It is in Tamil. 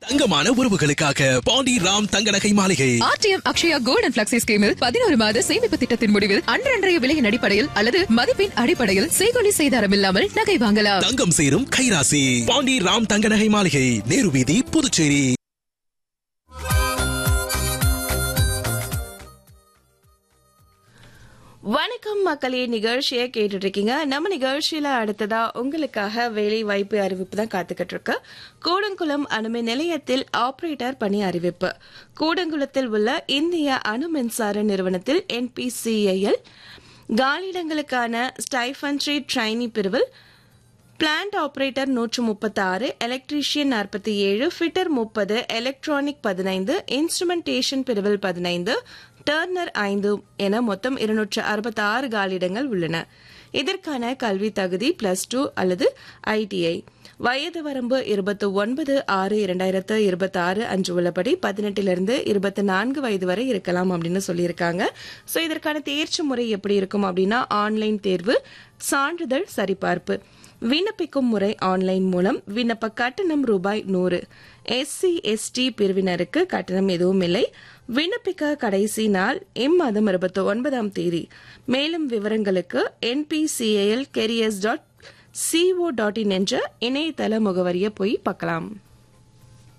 தங்கமான உறவுகளுக்காக பாண்டி ராம் தங்க நகை மாளிகை RTM Akshaya gold and flexi ஸ்கீமில் பதினோரு மாத சேமிப்பு திட்டத்தின் முடிவில் அன்றன்றைய விலையின் அடிப்படையில் அல்லது மதிப்பின் அடிப்படையில் செய்கொலி செய்தாரம் இல்லாமல் நகை வாங்கலாம் தங்கம் சேரும் கைராசி பாண்டி ராம் தங்க நகை மாளிகை நேரு வீதி புதுச்சேரி வணக்கம் மக்களே நிகழ்ச்சியை கேட்டுட்டு இருக்கீங்க நம்ம நிகழ்ச்சியில அடுத்ததா உங்களுக்காக வேலை வாய்ப்பு அறிவிப்பு தான் காத்துக்கிட்டு இருக்கு கூடங்குளம் அணுமின் நிலையத்தில் ஆபரேட்டர் பணி அறிவிப்பு கூடங்குளத்தில் உள்ள இந்திய அணு மின்சார நிறுவனத்தில் என்பிசிஐஎல் காலியிடங்களுக்கான ஸ்டைஃபன்ட்ரி ட்ரைனி பிரிவில் பிளான்ட் ஆபரேட்டர் நூற்று முப்பத்தி ஆறு எலக்ட்ரீஷியன் நாற்பத்தி ஏழு ஃபிட்டர் முப்பது எலக்ட்ரானிக் பதினைந்து இன்ஸ்ட்ருமெண்டேஷன் பிரிவில் பதினைந்து டர்னர் ஐந்து என மொத்தம் இருநூற்று அறுபத்தி ஆறு காலிடங்கள் உள்ளன இதற்கான கல்வி தகுதி பிளஸ் டூ அல்லது ஐடிஐ வயது வரம்பு இருபத்தி ஒன்பது ஆறு இரண்டாயிரத்து இருபத்தி ஆறு அன்று உள்ளபடி பதினெட்டிலிருந்து இருபத்தி நான்கு வயது வரை இருக்கலாம் அப்படின்னு சொல்லியிருக்காங்க ஸோ இதற்கான தேர்ச்சி முறை எப்படி இருக்கும் அப்படின்னா ஆன்லைன் தேர்வு சான்றிதழ் சரிபார்ப்பு விண்ணப்பிக்கும் முறை ஆன்லைன் மூலம் விண்ணப்ப கட்டணம் ரூபாய் நூறு எஸ்சி எஸ்டி பிரிவினருக்கு கட்டணம் எதுவும் இல்லை விண்ணப்பிக்க கடைசி நாள் இம்மாதம் இருபத்தி ஒன்பதாம் தேதி மேலும் விவரங்களுக்கு NPCIL careers dot CO dot in என்ற இணையதள முகவரியை போய் பார்க்கலாம்